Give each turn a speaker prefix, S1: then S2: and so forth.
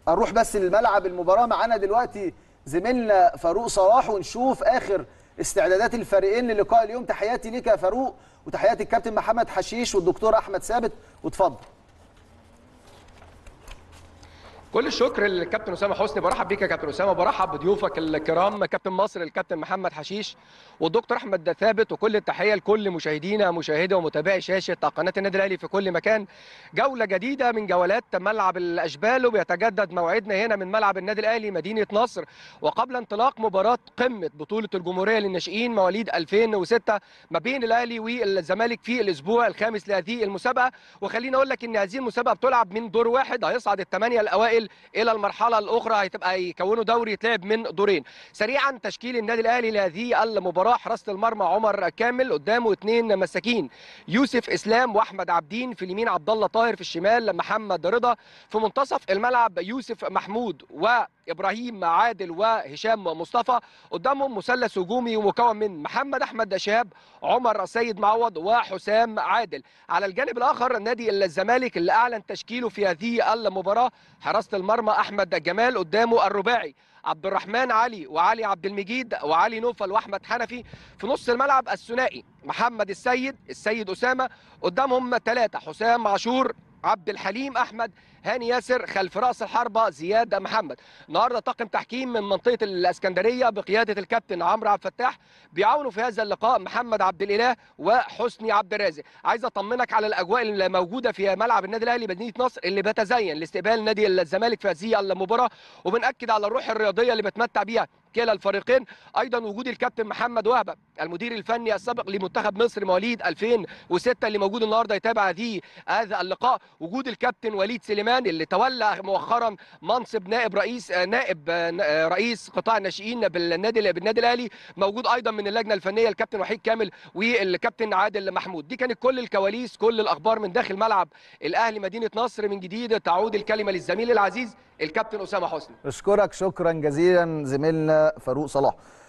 S1: اروح بس للملعب المباراه معانا دلوقتي زميلنا فاروق صلاح ونشوف اخر استعدادات الفريقين للقاء اليوم تحياتي ليك يا فاروق وتحياتي الكابتن محمد حشيش والدكتور احمد ثابت واتفضل
S2: كل الشكر للكابتن اسامه حسني برحب بيك يا كابتن اسامه برحب بضيوفك الكرام كابتن مصر الكابتن محمد حشيش والدكتور احمد ثابت وكل التحيه لكل مشاهدينا مشاهدي ومتابعي شاشه قناه النادي الاهلي في كل مكان جوله جديده من جولات ملعب الاشبال وبيتجدد موعدنا هنا من ملعب النادي الاهلي مدينه نصر وقبل انطلاق مباراه قمه بطوله الجمهوريه للناشئين مواليد 2006 ما بين الاهلي والزمالك في الاسبوع الخامس لهذه المسابقه وخليني اقول لك ان هذه المسابقه بتلعب من دور واحد هيصعد الثمانيه الاوائل الى المرحله الاخرى هتبقى يكونوا دوري يتلعب من دورين سريعا تشكيل النادي الاهلي لهذه المباراه حراسه المرمى عمر كامل قدامه اثنين مساكين يوسف اسلام واحمد عبدين في اليمين عبد الله طاهر في الشمال محمد رضا في منتصف الملعب يوسف محمود وابراهيم عادل وهشام مصطفى قدامهم مثلث هجومي مكون من محمد احمد شهاب عمر سيد معوض وحسام عادل على الجانب الاخر نادي الزمالك اللي اعلن تشكيله في هذه المباراه حراسه المرمى احمد جمال قدامه الرباعي عبد الرحمن علي وعلي عبد المجيد وعلي نوفل واحمد حنفي في نص الملعب الثنائي محمد السيد السيد اسامه قدامهم ثلاثه حسام عاشور عبد الحليم احمد هاني ياسر خلف راس الحربه زياد محمد النهارده طاقم تحكيم من منطقه الاسكندريه بقياده الكابتن عمرو عبد الفتاح بيعاونوا في هذا اللقاء محمد عبد الاله وحسني عبد الرازق عايز اطمنك على الاجواء اللي موجوده في ملعب النادي الاهلي مدينه نصر اللي بتزين لاستقبال نادي الزمالك في هذه المباراه وبناكد على الروح الرياضيه اللي بتمتع بيها كلا الفريقين ايضا وجود الكابتن محمد وهبه المدير الفني السابق لمنتخب مصر مواليد 2006 اللي موجود النهارده يتابع هذه هذا اللقاء وجود الكابتن وليد سليمان اللي تولى مؤخرا منصب نائب رئيس نائب رئيس قطاع الناشئين بالنادي بالنادي الاهلي موجود ايضا من اللجنه الفنيه الكابتن وحيد كامل والكابتن عادل محمود دي كانت كل الكواليس كل الاخبار من داخل ملعب الاهلي مدينه نصر من جديد تعود الكلمه للزميل العزيز الكابتن اسامه حسني
S1: اشكرك شكرا جزيلا زميلنا فاروق صلاح